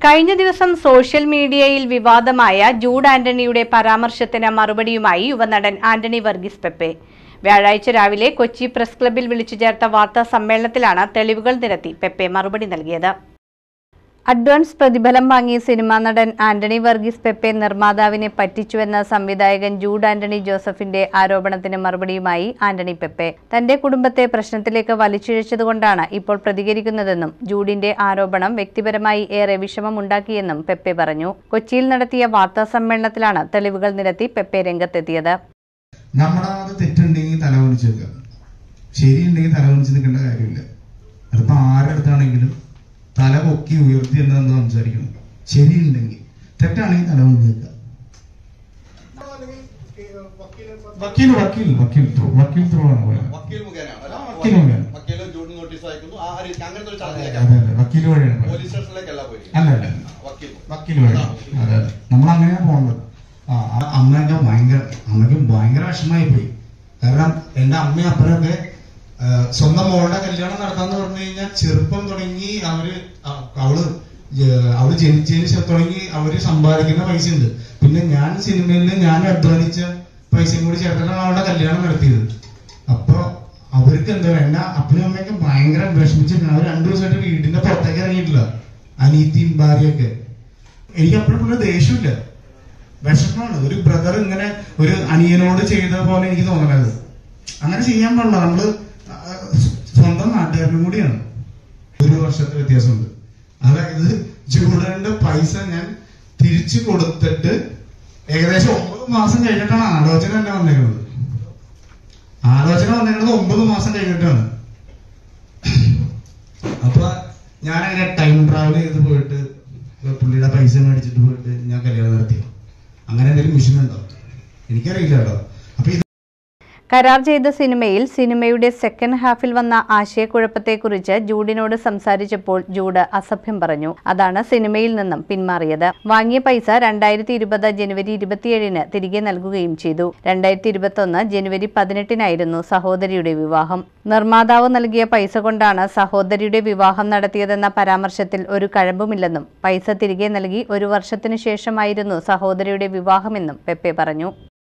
കഴിഞ്ഞ ദിവസം സോഷ്യൽ മീഡിയയിൽ വിവാദമായ ജൂഡ് ആന്റണിയുടെ പരാമർശത്തിന് മറുപടിയുമായി യുവനടൻ ആന്റണി വർഗീസ് പെപ്പെ വ്യാഴാഴ്ച രാവിലെ കൊച്ചി പ്രസ് ക്ലബ്ബിൽ വിളിച്ചു ചേർത്ത വാർത്താ സമ്മേളനത്തിലാണ് തെളിവുകൾ നിരത്തി പെപ്പെ മറുപടി നൽകിയത് അഡ്വാൻസ് പ്രതിഫലം വാങ്ങി സിനിമാ നടൻ ആന്റണി വർഗീസ് പെപ്പെ നിർമ്മാതാവിനെ പറ്റിച്ചുവെന്ന സംവിധായകൻ ജൂഡ് ആന്റണി ജോസഫിന്റെ ആരോപണത്തിന് മറുപടിയുമായി ആന്റണി പെപ്പെ തന്റെ കുടുംബത്തെ പ്രശ്നത്തിലേക്ക് വലിച്ചിഴച്ചതുകൊണ്ടാണ് ഇപ്പോൾ പ്രതികരിക്കുന്നതെന്നും ജൂഡിന്റെ ആരോപണം വ്യക്തിപരമായി ഏറെ വിഷമമുണ്ടാക്കിയെന്നും പെപ്പെ പറഞ്ഞു കൊച്ചിയിൽ നടത്തിയ വാർത്താ സമ്മേളനത്തിലാണ് തെളിവുകൾ നിരത്തി പെപ്പെ രംഗത്തെത്തിയത് നമ്മുടെ അത് തെറ്റുണ്ടെങ്കിൽ തലവണിച്ച് വെക്കുക ശരിയുണ്ടെങ്കിൽ തലവണിച്ച് നിൽക്കേണ്ട കാര്യമില്ല അതിപ്പോ ആരുടെ അടുത്താണെങ്കിലും തല പൊക്കി ഉയർത്തി എന്ന് നമ്മൾ സംസാരിക്കണം ശരിയുണ്ടെങ്കിൽ തെറ്റാണെങ്കിൽ തലവണിച്ച് വെക്കുക വക്കീൽ വക്കീൽ വക്കീൽ ത്രൂ വക്കീൽ ത്രൂ ആണ് പോയത് വക്കീൽ മുഖേനയാണ് അല്ല? ആ, വക്കീൽ മുഖേന. വക്കീൽ ജൂഡ് നോട്ടീസ് അയക്കുന്നു ആ രീതി അങ്ങനത്തെ ഒരു അതെ ചടങ്ങിലേക്കാണ് അതെ വക്കീൽ വഴിയാണ് പോയത് പോലീസ് സ്റ്റേഷനിലേക്കല്ല പോയി അല്ല അല്ല വക്കീൽ വക്കീൽ വഴി അതെ അതെ നമ്മൾ അങ്ങനെയാണ് പോകേണ്ടത് ആ ആ അമ്മയൊക്കെ ഭയങ്കര അമ്മയ്ക്ക് ഭയങ്കര വിഷമായി പോയി കാരണം എന്റെ അമ്മയും അപ്പനൊക്കെ ആ, സ്വന്തം മോളുടെ കല്യാണം നടത്താന്ന് പറഞ്ഞു കഴിഞ്ഞാൽ ചെറുപ്പം തുടങ്ങി അവര് അ- അവള് ഏ, അവള് ജനിച്ചതിന് ശേഷം തുടങ്ങി അവര് സമ്പാദിക്കുന്ന പൈസ ഉണ്ട് പിന്നെ ഞാൻ സിനിമയിൽ ഞാൻ അധ്വാനിച്ച പൈസയും കൂടി ചേർത്തിട്ടാണ് അവളുടെ കല്യാണം നടത്തിയത് അപ്പൊ അവർക്ക് എന്താ എന്റെ അപ്പനും അമ്മയൊക്കെ ഭയങ്കര വിഷമിച്ചിട്ടുണ്ട് അവർ രണ്ടു ദിവസമായിട്ട് വീടിന്റെ പുറത്തേക്ക് ഇറങ്ങിയിട്ടില്ല അനീത്തിയും ഭാര്യയൊക്കെ എനിക്ക് അപ്പോഴും ദേഷ്യമില്ല വിഷമമാണ് ഒരു ബ്രദർ ഇങ്ങനെ ഒരു അനിയനോട് ചെയ്ത പോലെ എനിക്ക് തോന്നണത് അങ്ങനെ ചെയ്യാൻ പാടില്ല നമ്മള് ആ, സ്വന്തം നാട്ടുകാരനും കൂടിയാണ് ഒരു വർഷത്തെ വ്യത്യാസമുണ്ട് അതായത് ജൂഡന്റെ പൈസ ഞാൻ തിരിച്ചു കൊടുത്തിട്ട് ഏകദേശം ഒമ്പത് മാസം കഴിഞ്ഞിട്ടാണ് ആലോചന തന്നെ വന്നേക്കുന്നത് ആലോചന വന്നേക്കുന്നത് ഒമ്പത് മാസം കഴിഞ്ഞിട്ടാണ് അപ്പൊ ഞാൻ അങ്ങനെ ടൈം ട്രാവൽ ചെയ്ത് പോയിട്ട് പുള്ളിയുടെ പൈസ മേടിച്ചിട്ട് പോയിട്ട് ഞാൻ കല്യാണം നടത്തി അങ്ങനെ എന്തെങ്കിലും മിഷൻ ഉണ്ടോ എനിക്കറിയില്ല കേട്ടോ അപ്പൊ ഇത് കരാർ ചെയ്ത സിനിമയിൽ സിനിമയുടെ സെക്കൻഡ് ഹാഫിൽ വന്ന ആശയക്കുഴപ്പത്തെക്കുറിച്ച് ജൂഡിനോട് സംസാരിച്ചപ്പോൾ ജൂഡ് അസഭ്യം പറഞ്ഞു അതാണ് സിനിമയിൽ നിന്നും പിന്മാറിയത് വാങ്ങിയ പൈസ രണ്ടായിരത്തി ഇരുപത് ജനുവരി ഇരുപത്തിയേഴിന് തിരികെ നൽകുകയും ചെയ്തു രണ്ടായിരത്തി ഇരുപത്തൊന്ന് ജനുവരി പതിനെട്ടിനായിരുന്നു സഹോദരിയുടെ വിവാഹം നിർമ്മാതാവ് നൽകിയ പൈസ കൊണ്ടാണ് സഹോദരിയുടെ വിവാഹം നടത്തിയതെന്ന പരാമർശത്തിൽ ഒരു കഴമ്പുമില്ലെന്നും പൈസ തിരികെ നൽകി ഒരു വർഷത്തിനു ശേഷമായിരുന്നു സഹോദരിയുടെ വിവാഹമെന്നും പെപ്പെ പറഞ്ഞു